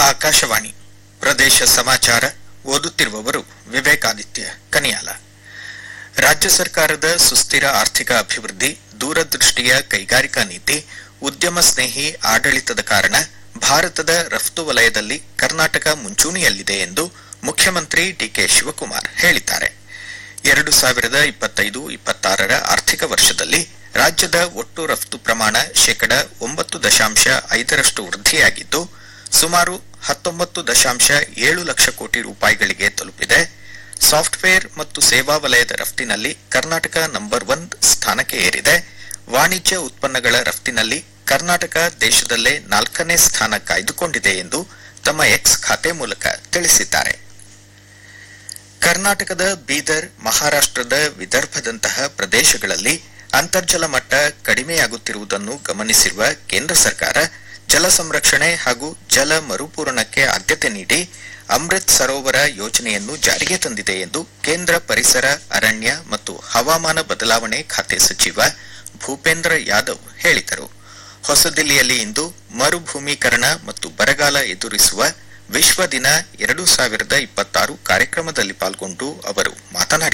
ಆಕಾಶವಾಣಿ ಪ್ರದೇಶ ಸಮಾಚಾರ ಓದುತ್ತಿರುವವರು ವಿವೇಕಾದಿತ್ಯ ಕನಿಯಾಲ ರಾಜ್ಯ ಸರ್ಕಾರದ ಸುಸ್ಥಿರ ಆರ್ಥಿಕ ಅಭಿವೃದ್ಧಿ ದೂರದೃಷ್ಟಿಯ ಕೈಗಾರಿಕಾ ನೀತಿ ಉದ್ಯಮ ಸ್ನೇಹಿ ಆಡಳಿತದ ಕಾರಣ ಭಾರತದ ರಫ್ತು ವಲಯದಲ್ಲಿ ಕರ್ನಾಟಕ ಮುಂಚೂಣಿಯಲ್ಲಿದೆ ಎಂದು ಮುಖ್ಯಮಂತ್ರಿ ಡಿಕೆ ಶಿವಕುಮಾರ್ ಹೇಳಿದ್ದಾರೆ ಎರಡು ಸಾವಿರದ ಇಪ್ಪತ್ತೈದು ಇಪ್ಪತ್ತಾರರ ಆರ್ಥಿಕ ವರ್ಷದಲ್ಲಿ ರಾಜ್ಯದ ಒಟ್ಟು ರಫ್ತು ಪ್ರಮಾಣ ಶೇಕಡ ಒಂಬತ್ತು ದಶಾಂಶ ಐದರಷ್ಟು ವೃದ್ಧಿಯಾಗಿದ್ದು ಸುಮಾರು ಹತ್ತೊಂಬತ್ತು ದಶಾಂಶ ಏಳು ಲಕ್ಷ ಕೋಟಿ ರೂಪಾಯಿಗಳಿಗೆ ತಲುಪಿದೆ ಸಾಫ್ಟ್ವೇರ್ ಮತ್ತು ಸೇವಾ ವಲಯದ ರಫ್ತಿನಲ್ಲಿ ಕರ್ನಾಟಕ ನಂಬರ್ ಒನ್ ಸ್ಥಾನಕ್ಕೆ ಏರಿದೆ ವಾಣಿಜ್ಯ ಉತ್ಪನ್ನಗಳ ರಫ್ತಿನಲ್ಲಿ ಕರ್ನಾಟಕ ದೇಶದಲ್ಲೇ ನಾಲ್ಕನೇ ಸ್ಥಾನ ಕಾಯ್ದುಕೊಂಡಿದೆ ಎಂದು ತಮ್ಮ ಎಕ್ಸ್ ಖಾತೆ ಮೂಲಕ ತಿಳಿಸಿದ್ದಾರೆ ಕರ್ನಾಟಕದ ಬೀದರ್ ಮಹಾರಾಷ್ಟ್ರದ ವಿದರ್ಭದಂತಹ ಪ್ರದೇಶಗಳಲ್ಲಿ ಅಂತರ್ಜಲ ಮಟ್ಟ ಕಡಿಮೆಯಾಗುತ್ತಿರುವುದನ್ನು ಗಮನಿಸಿರುವ ಕೇಂದ್ರ ಸರ್ಕಾರ ಜಲ ಸಂರಕ್ಷಣೆ ಹಾಗೂ ಜಲ ಮರುಪೂರಣಕ್ಕೆ ಆದ್ಯತೆ ನೀಡಿ ಅಮೃತ್ ಸರೋವರ ಯೋಜನೆಯನ್ನು ಜಾರಿಗೆ ತಂದಿದೆ ಎಂದು ಕೇಂದ್ರ ಪರಿಸರ ಅರಣ್ಯ ಮತ್ತು ಹವಾಮಾನ ಬದಲಾವಣೆ ಖಾತೆ ಸಚಿವ ಭೂಪೇಂದ್ರ ಯಾದವ್ ಹೇಳಿದರು ಹೊಸದಿಲ್ಲಿಯಲ್ಲಿ ಇಂದು ಮರುಭೂಮೀಕರಣ ಮತ್ತು ಬರಗಾಲ ಎದುರಿಸುವ ವಿಶ್ವ ದಿನ ಎರಡು ಸಾವಿರದ ಇಪ್ಪತ್ತಾರು ಕಾರ್ಯಕ್ರಮದಲ್ಲಿ ಪಾಲ್ಗೊಂಡು ಅವರು ಮಾತನಾಡಿದರು